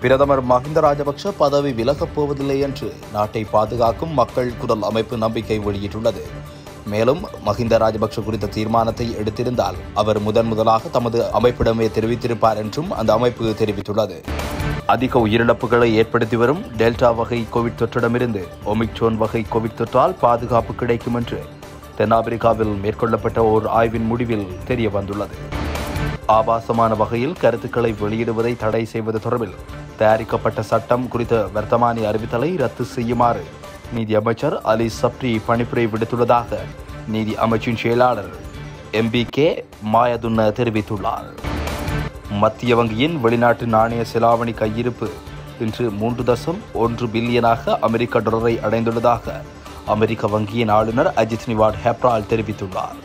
பிரதமர் மஹிந்த ராஜபக்ஷ பதவி விலகப் போவதில்லை என்று நாட்டை பாதுகாக்கும் மக்கள் குரல் அமைப்பு நம்பிக்கை வெளியிட்டுள்ளது மேலும் மஹிந்த ராஜபக்ஷ குறித்த தீர்மானத்தை எடுத்திருந்தால் அவர் முதன் முதலாக தமது அமைப்பிடமே தெரிவித்திருப்பார் என்றும் அந்த அமைப்பு தெரிவித்துள்ளது அதிக உயிரிழப்புகளை ஏற்படுத்தி வரும் டெல்டா வகை கோவிட் தொற்றிடமிருந்து ஒமிக்ரோன் வகை கோவிட் தொற்றால் பாதுகாப்பு கிடைக்கும் என்று தென்னாப்பிரிக்காவில் மேற்கொள்ளப்பட்ட ஓர் ஆய்வின் முடிவில் தெரிய வந்துள்ளது ஆபாசமான வகையில் கருத்துக்களை வெளியிடுவதை தடை செய்வது தொடர்பில் தயாரிக்கப்பட்ட சட்டம் குறித்த வர்த்தமானி அறிவித்தலை ரத்து செய்யுமாறு நீதி அமைச்சர் அலி சப்ரி பணிப்புரை விடுத்துள்ளதாக நீதி அமைச்சின் செயலாளர் எம்பி கே மாயதுன்ன தெரிவித்துள்ளார் மத்திய வங்கியின் வெளிநாட்டு நாணய செலாவணி கையிருப்பு இன்று மூன்று தசம் ஒன்று பில்லியனாக அமெரிக்க டாலரை அடைந்துள்ளதாக அமெரிக்க வங்கியின் ஆளுநர் அஜித் நிவாட் ஹெப்ரால் தெரிவித்துள்ளார்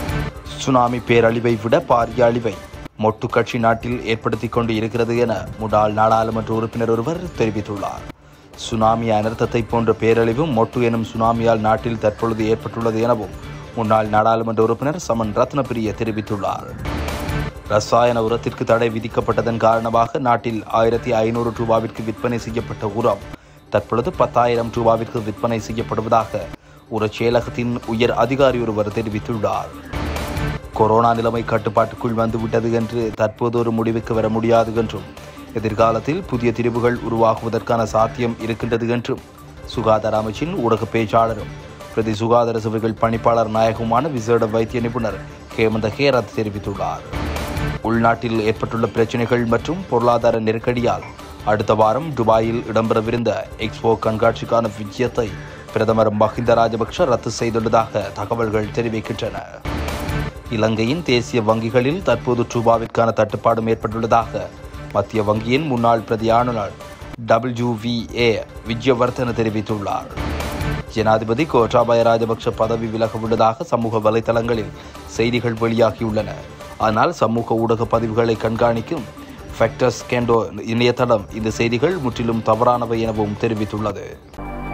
சுனாமி பேரழிவை விட பாரிய அழிவை மொட்டு கட்சி நாட்டில் ஏற்படுத்திக் கொண்டு இருக்கிறது என முன்னாள் நாடாளுமன்ற உறுப்பினர் ஒருவர் தெரிவித்துள்ளார் சுனாமி அனர்த்தத்தை போன்ற பேரழிவு மொட்டு எனும் சுனாமியால் நாட்டில் தற்பொழுது ஏற்பட்டுள்ளது எனவும் முன்னாள் நாடாளுமன்ற உறுப்பினர் சமன் ரத்னபிரிய தெரிவித்துள்ளார் ரசாயன உரத்திற்கு தடை விதிக்கப்பட்டதன் காரணமாக நாட்டில் ஆயிரத்தி ஐநூறு ரூபாவிற்கு விற்பனை செய்யப்பட்ட உரம் தற்பொழுது பத்தாயிரம் ரூபாவிற்கு விற்பனை செய்யப்படுவதாக ஒரு செயலகத்தின் உயர் அதிகாரி ஒருவர் தெரிவித்துள்ளார் கொரோனா நிலைமை கட்டுப்பாட்டுக்குள் வந்துவிட்டது என்று தற்போது ஒரு முடிவுக்கு வர முடியாது என்றும் எதிர்காலத்தில் புதிய திரிவுகள் உருவாகுவதற்கான சாத்தியம் இருக்கின்றது என்றும் சுகாதார அமைச்சின் ஊடக பேச்சாளரும் பிரதி சுகாதார சேவைகள் பணிப்பாளர் நாயகமான விசேட வைத்திய நிபுணர் ஹேமந்த ஹேரத் தெரிவித்துள்ளார் உள்நாட்டில் ஏற்பட்டுள்ள பிரச்சினைகள் மற்றும் பொருளாதார நெருக்கடியால் அடுத்த வாரம் துபாயில் இடம்பெறவிருந்த எக்ஸ்போ கண்காட்சிக்கான விஜயத்தை பிரதமர் மஹிந்த ராஜபக்ஷ ரத்து செய்துள்ளதாக தகவல்கள் தெரிவிக்கின்றன இலங்கையின் தேசிய வங்கிகளில் தற்போது ரூபாவிற்கான தட்டுப்பாடும் ஏற்பட்டுள்ளதாக மத்திய வங்கியின் முன்னாள் பிரதி ஆளுநர் டபிள்யூவிஏ விஜயவர்தன தெரிவித்துள்ளார் ஜனாதிபதி கோட்டாபய ராஜபக்ஷ பதவி விலக உள்ளதாக சமூக வலைதளங்களில் செய்திகள் வெளியாகியுள்ளன ஆனால் சமூக ஊடக பதிவுகளை கண்காணிக்கும் ஃபேக்டர்ஸ் கேண்டோ இணையதளம் இந்த செய்திகள் முற்றிலும் தவறானவை எனவும் தெரிவித்துள்ளது